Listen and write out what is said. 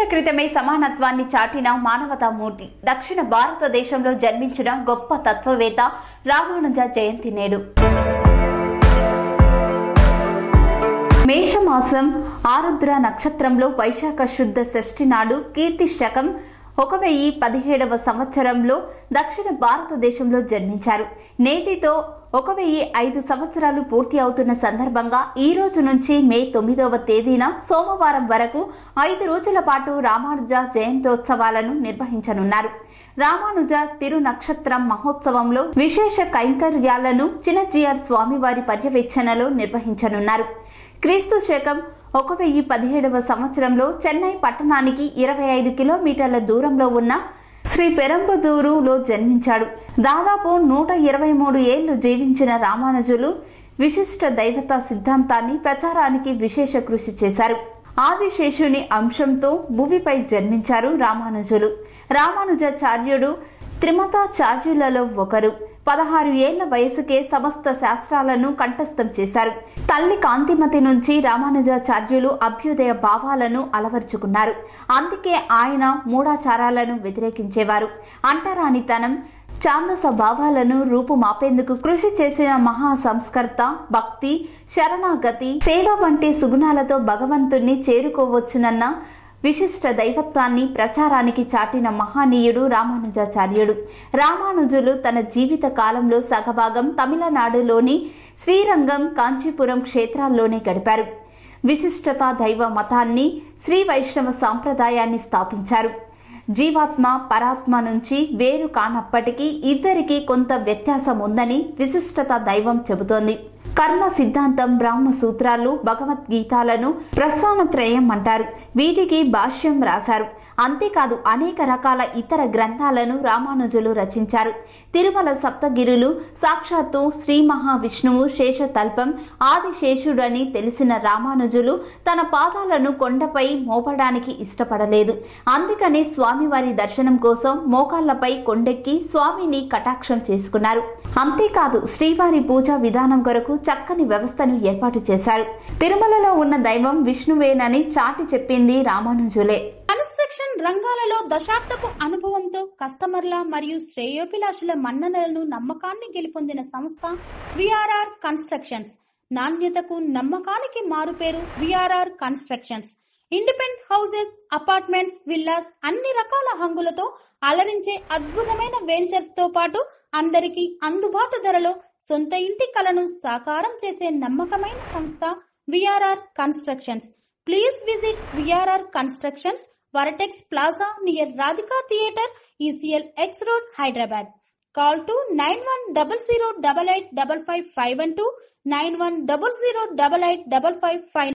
క్రితమే సమానత్వాన్ని చాటిన మానవతామూర్తి దక్షిణ భారతదేశంలో జన్మించిన గొప్ప తత్వవేత్త రామానుజ జయంతి నేడు మేషమాసం ఆరుద్ర నక్షత్రంలో వైశాఖ శుద్ధ షష్ఠి నాడు కీర్తి శకం ఒక వెయ్యి పదిహేడవ సంవత్సరంలో దక్షిణ భారతదేశంలో జన్మించారు నేటితో ఒక వెయ్యి ఐదు సంవత్సరాలు పూర్తి అవుతున్న సందర్భంగా ఈ రోజు నుంచి మే తొమ్మిదవ తేదీన సోమవారం వరకు ఐదు రోజుల పాటు రామానుజ జయంతోత్సవాలను నిర్వహించనున్నారు రామానుజ తిరు నక్షత్రం మహోత్సవంలో విశేష కైంకర్యాలను చిన్నజీఆర్ స్వామివారి పర్యవేక్షణలో నిర్వహించనున్నారు క్రీస్తు శకం ఒక వెయ్యి పదిహేడవ సంవత్సరంలో చెన్నై పట్టణానికి ఇరవై ఐదు కిలోమీటర్ల దూరంలో ఉన్న శ్రీ పెరంబదూరులో జన్మించాడు దాదాపు నూట ఇరవై మూడు ఏళ్లు జీవించిన రామానుజులు విశిష్ట దైవత సిద్ధాంతాన్ని ప్రచారానికి విశేష కృషి చేశారు ఆదిశేషుని అంశంతో భువిపై జన్మించారు రామానుజులు రామానుజాచార్యుడు త్రిమతాచార్యులలో ఒకరు పదహారు ఏళ్ల వయసుకే సమస్త శాస్త్రాలను కంఠస్థం చేశారు తల్లి కాంతిమతి నుంచి రామానుజాచార్యులు అభ్యుదయ భావాలను అలవర్చుకున్నారు అందుకే ఆయన మూఢాచారాలను వ్యతిరేకించేవారు అంటరానితనం ఛాందస భావాలను రూపుమాపేందుకు కృషి చేసిన మహా సంస్కర్త భక్తి శరణాగతి సేవ వంటి సుగుణాలతో భగవంతుణ్ణి చేరుకోవచ్చునన్న విశిష్ట దైవత్వాన్ని ప్రచారానికి చాటిన మహానీయుడు రామానుజాచార్యుడు రామానుజులు తన జీవిత కాలంలో సగభాగం తమిళనాడులోని శ్రీరంగం కాంచీపురం క్షేత్రాల్లోనే గడిపారు విశిష్టత దైవ మతాన్ని శ్రీ వైష్ణవ సాంప్రదాయాన్ని స్థాపించారు జీవాత్మ పరాత్మ నుంచి వేరు కానప్పటికీ ఇద్దరికి కొంత వ్యత్యాసం ఉందని విశిష్టత దైవం చెబుతోంది కర్మ సిద్ధాంతం బ్రాహ్మ సూత్రాలు భగవద్గీతాలను ప్రస్థానత్రయం అంటారు వీటికి భాష్యం రాశారు అంతేకాదు అనేక రకాల ఇతర గ్రంథాలను రామానుజులు రచించారు తిరుమల సప్తగిరులు సాక్షాత్తు శ్రీ మహావిష్ణువు శేషతల్పం ఆదిశేషుడని తెలిసిన రామానుజులు తన పాదాలను కొండపై మోపడానికి ఇష్టపడలేదు అందుకని స్వామివారి దర్శనం కోసం మోకాళ్లపై కొండెక్కి స్వామిని కటాక్షం చేసుకున్నారు అంతేకాదు శ్రీవారి పూజా విధానం కొరకు చక్కని వ్యవస్థను ఏర్పాటు చేశారు తిరుమలలో ఉన్న దైవం విష్ణువేనని చాటి చెప్పింది రామానుజులే కన్స్ట్రక్షన్ రంగాలలో దశాబ్దపు అనుభవంతో కస్టమర్ల మరియు శ్రేయోభిలాషుల మన్ననలను నమ్మకాన్ని గెలుపొందిన సంస్థ విఆర్ఆర్ కన్స్ట్రక్షన్స్ నాణ్యతకు నమ్మకానికి మారుపేరు VRR constructions independent houses apartments villas అన్ని రకాల హంగులతో అలరించే అద్భుతమైన వెంచర్స్ తో పాటు అందరికీ అందుబాటు ధరలో సొంత ఇంటి కలను సాకారం చేసే నమ్మకమైన సంస్థ VRR constructions please visit VRR constructions Vertex Plaza near Radhika theatre ECL X road Hyderabad call to nine one double zero double eight double five five one two nine one double zero double eight double five five